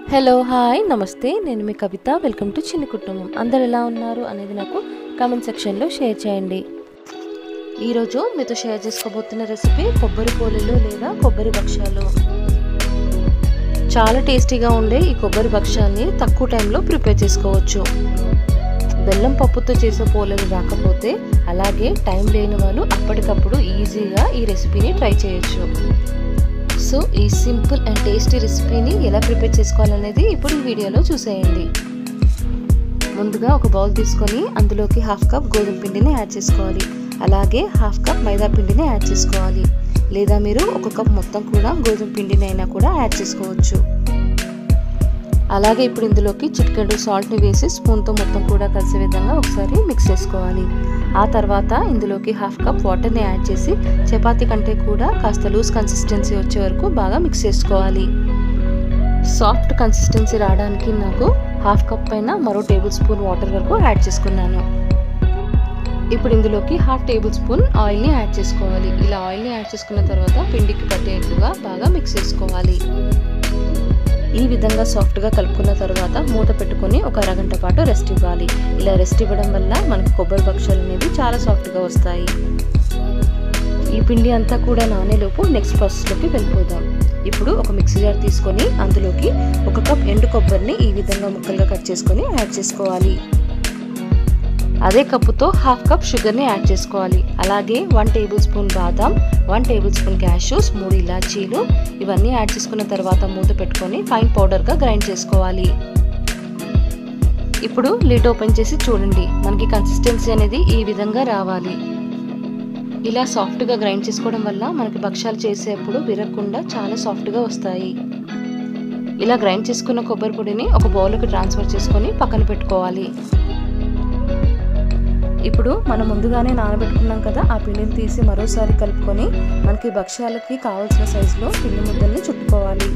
hello hi నమస్తే నేను మీ కవిత welcome to చిన్న కుటుంబం అందరు ఎలా ఉన్నారు అనేది నాకు కామెంట్ సెక్షన్లో షేర్ చేయండి ఈరోజు మీతో షేర్ చేసుకోబోతున్న రెసిపీ కొబ్బరి పోలీలు లేదా కొబ్బరి భక్ష్యాలు చాలా టేస్టీగా ఉండే ఈ కొబ్బరి భక్ష్యాల్ని తక్కువ టైంలో ప్రిపేర్ చేసుకోవచ్చు బెల్లం పప్పుతో చేసే పోలేలు రాకపోతే అలాగే టైం లేని వాళ్ళు అప్పటికప్పుడు ఈజీగా ఈ రెసిపీని ట్రై చేయొచ్చు సో ఈ సింపుల్ అండ్ టేస్టీ రెసిపీని ఎలా ప్రిపేర్ చేసుకోవాలనేది ఇప్పుడు ఈ వీడియోలో చూసేయండి ముందుగా ఒక బౌల్ తీసుకొని అందులోకి హాఫ్ కప్ గోధుమ పిండిని యాడ్ చేసుకోవాలి అలాగే హాఫ్ కప్ మైదా పిండిని యాడ్ చేసుకోవాలి లేదా మీరు ఒక కప్ మొత్తం కూడా గోధుమ పిండిని అయినా కూడా యాడ్ చేసుకోవచ్చు అలాగే ఇప్పుడు ఇందులోకి చిటికెడు సాల్ట్ని వేసి స్పూన్తో మొత్తం కూడా కలిసే విధంగా ఒకసారి మిక్స్ చేసుకోవాలి ఆ తర్వాత ఇందులోకి హాఫ్ కప్ వాటర్ని యాడ్ చేసి చపాతీ కంటే కూడా కాస్త లూజ్ కన్సిస్టెన్సీ వచ్చే వరకు బాగా మిక్స్ చేసుకోవాలి సాఫ్ట్ కన్సిస్టెన్సీ రావడానికి నాకు హాఫ్ కప్ పైన మరో టేబుల్ స్పూన్ వాటర్ వరకు యాడ్ చేసుకున్నాను ఇప్పుడు ఇందులోకి హాఫ్ టేబుల్ స్పూన్ ఆయిల్ని యాడ్ చేసుకోవాలి ఇలా ఆయిల్ని యాడ్ చేసుకున్న తర్వాత పిండికి పట్టేట్టుగా బాగా మిక్స్ చేసుకోవాలి ఈ విధంగా సాఫ్ట్గా కలుపుకున్న తర్వాత మూత పెట్టుకొని ఒక అరగంట పాటు రెస్ట్ ఇవ్వాలి ఇలా రెస్ట్ ఇవ్వడం వల్ల మనకి కొబ్బరి భక్ష్యాలు అనేవి చాలా సాఫ్ట్గా వస్తాయి ఈ పిండి అంతా కూడా నానేలోపు నెక్స్ట్ ప్రాసెస్లోకి వెళ్ళిపోదాం ఇప్పుడు ఒక మిక్సీ జార్ తీసుకొని అందులోకి ఒక కప్ ఎండు కొబ్బరిని ఈ విధంగా ముక్కలుగా కట్ చేసుకొని యాడ్ చేసుకోవాలి అదే కప్పుతో హాఫ్ కప్ షుగర్ని యాడ్ చేసుకోవాలి అలాగే వన్ టేబుల్ స్పూన్ బాదం వన్ టేబుల్ స్పూన్ క్యాషూస్ మూడు ఇలాచీలు ఇవన్నీ యాడ్ చేసుకున్న తర్వాత మూత పెట్టుకొని ఫైన్ పౌడర్గా గ్రైండ్ చేసుకోవాలి ఇప్పుడు లిడ్ ఓపెన్ చేసి చూడండి మనకి కన్సిస్టెన్సీ అనేది ఈ విధంగా రావాలి ఇలా సాఫ్ట్గా గ్రైండ్ చేసుకోవడం వల్ల మనకి భక్ష్యాలు చేసేప్పుడు విరగకుండా చాలా సాఫ్ట్గా వస్తాయి ఇలా గ్రైండ్ చేసుకున్న కొబ్బరి పొడిని ఒక బౌల్కి ట్రాన్స్ఫర్ చేసుకొని పక్కన పెట్టుకోవాలి ఇప్పుడు మనం ముందుగానే నానబెట్టుకున్నాం కదా ఆ పిండిని తీసి మరోసారి కలుపుకొని మనకి భక్ష్యాలకి కావాల్సిన సైజులో పిండి ముద్దల్ని చుట్టుకోవాలి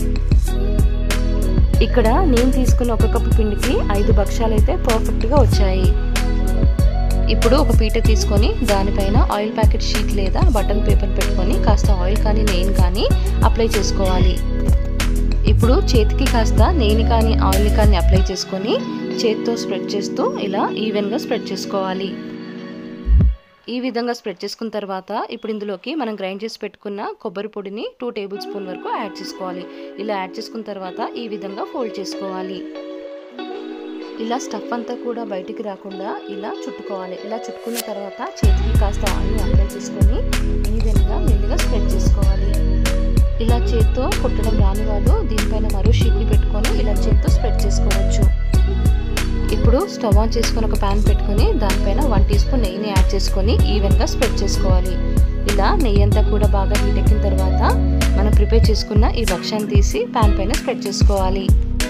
ఇక్కడ నేను తీసుకున్న ఒక కప్పు పిండికి ఐదు భక్ష్యాలు అయితే పర్ఫెక్ట్గా వచ్చాయి ఇప్పుడు ఒక పీట తీసుకొని దానిపైన ఆయిల్ ప్యాకెట్ షీట్ లేదా బటన్ పేపర్ పెట్టుకొని కాస్త ఆయిల్ కానీ నెయ్యి కానీ అప్లై చేసుకోవాలి ఇప్పుడు చేతికి కాస్త నెయ్యి కానీ ఆయిల్ కానీ అప్లై చేసుకొని చేతితో స్ప్రెడ్ చేస్తూ ఇలా ఈవెన్గా స్ప్రెడ్ చేసుకోవాలి ఈ విధంగా స్ప్రెడ్ చేసుకున్న తర్వాత ఇప్పుడు ఇందులోకి మనం గ్రైండ్ చేసి పెట్టుకున్న కొబ్బరి పొడిని టూ టేబుల్ స్పూన్ వరకు యాడ్ చేసుకోవాలి ఇలా యాడ్ చేసుకున్న తర్వాత ఈ విధంగా ఫోల్డ్ చేసుకోవాలి ఇలా స్టఫ్ అంతా కూడా బయటికి రాకుండా ఇలా చుట్టుకోవాలి ఇలా చుట్టుకున్న తర్వాత చేతికి కాస్త ఆయిల్ అప్లై చేసుకొని ఈవెన్గా మెల్లిగా స్ప్రెడ్ చేసుకోవాలి ఇలా చేత్తో కుట్టడం రాని వాళ్ళు దీనిపైన మరో షీట్ని పెట్టుకొని ఇలా చేత్తో స్ప్రెడ్ చేసుకోవచ్చు ఇప్పుడు స్టవ్ ఆన్ చేసుకొని ఒక ప్యాన్ పెట్టుకొని దానిపైన వన్ టీ స్పూన్ నెయ్యిని యాడ్ చేసుకొని ఈవెన్గా స్ప్రెడ్ చేసుకోవాలి ఇలా నెయ్యి అంతా కూడా బాగా హీట్ ఎక్కిన తర్వాత మనం ప్రిపేర్ చేసుకున్న ఈ భక్ష్యాన్ని తీసి ప్యాన్ పైన స్ప్రెడ్ చేసుకోవాలి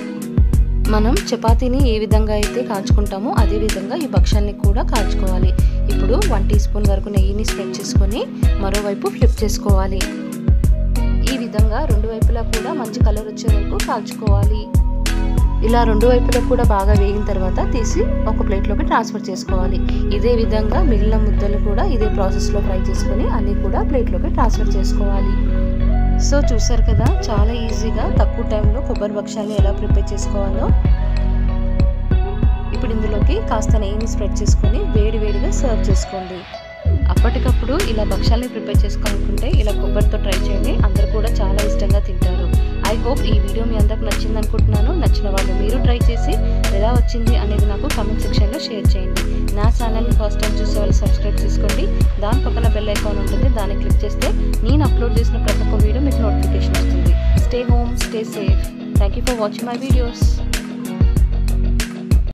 మనం చపాతీని ఏ విధంగా అయితే కాల్చుకుంటామో అదే విధంగా ఈ భక్ష్యాన్ని కూడా కాల్చుకోవాలి ఇప్పుడు వన్ టీ స్పూన్ వరకు నెయ్యిని స్ప్రెడ్ చేసుకొని మరోవైపు ఫ్లిప్ చేసుకోవాలి ఈ విధంగా రెండు వైపులా కూడా మంచి కలర్ వచ్చే వరకు కాల్చుకోవాలి ఇలా రెండు వైపులా కూడా బాగా వేగిన తర్వాత తీసి ఒక ప్లేట్లోకి ట్రాన్స్ఫర్ చేసుకోవాలి ఇదే విధంగా మిగిలిన ముద్దలు కూడా ఇదే ప్రాసెస్లో ఫ్రై చేసుకొని అన్నీ కూడా ప్లేట్లోకి ట్రాన్స్ఫర్ చేసుకోవాలి సో చూసారు కదా చాలా ఈజీగా తక్కువ టైంలో కొబ్బరి భక్ష్యాలు ఎలా ప్రిపేర్ చేసుకోవాలో ఇప్పుడు ఇందులోకి కాస్త నెయ్యిని స్ప్రెడ్ చేసుకొని వేడి వేడిగా సర్వ్ చేసుకోండి అప్పటికప్పుడు ఇలా భక్ష్యాలని ప్రిపేర్ చేసుకోవాలనుకుంటే ఇలా కొబ్బరితో ట్రై చేయండి అందరు కూడా చాలా ఇష్టంగా తింటారు ఐ హోప్ ఈ వీడియో మీ అందరికి నచ్చింది అనుకుంటున్నాను నచ్చిన వాళ్ళు మీరు ట్రై చేసి ఎలా వచ్చింది అనేది నాకు కామెంట్ సెక్షన్లో షేర్ చేయండి నా ఛానల్ని ఫస్ట్ టైం చూసే వాళ్ళు సబ్స్క్రైబ్ చేసుకోండి దాని పక్కన బెల్ ఐకాన్ ఉంటుంది దాన్ని క్లిక్ చేస్తే నేను అప్లోడ్ చేసిన ప్రతి ఒక్క వీడియో మీకు నోటిఫికేషన్ వస్తుంది stay home stay safe thank you for watching my videos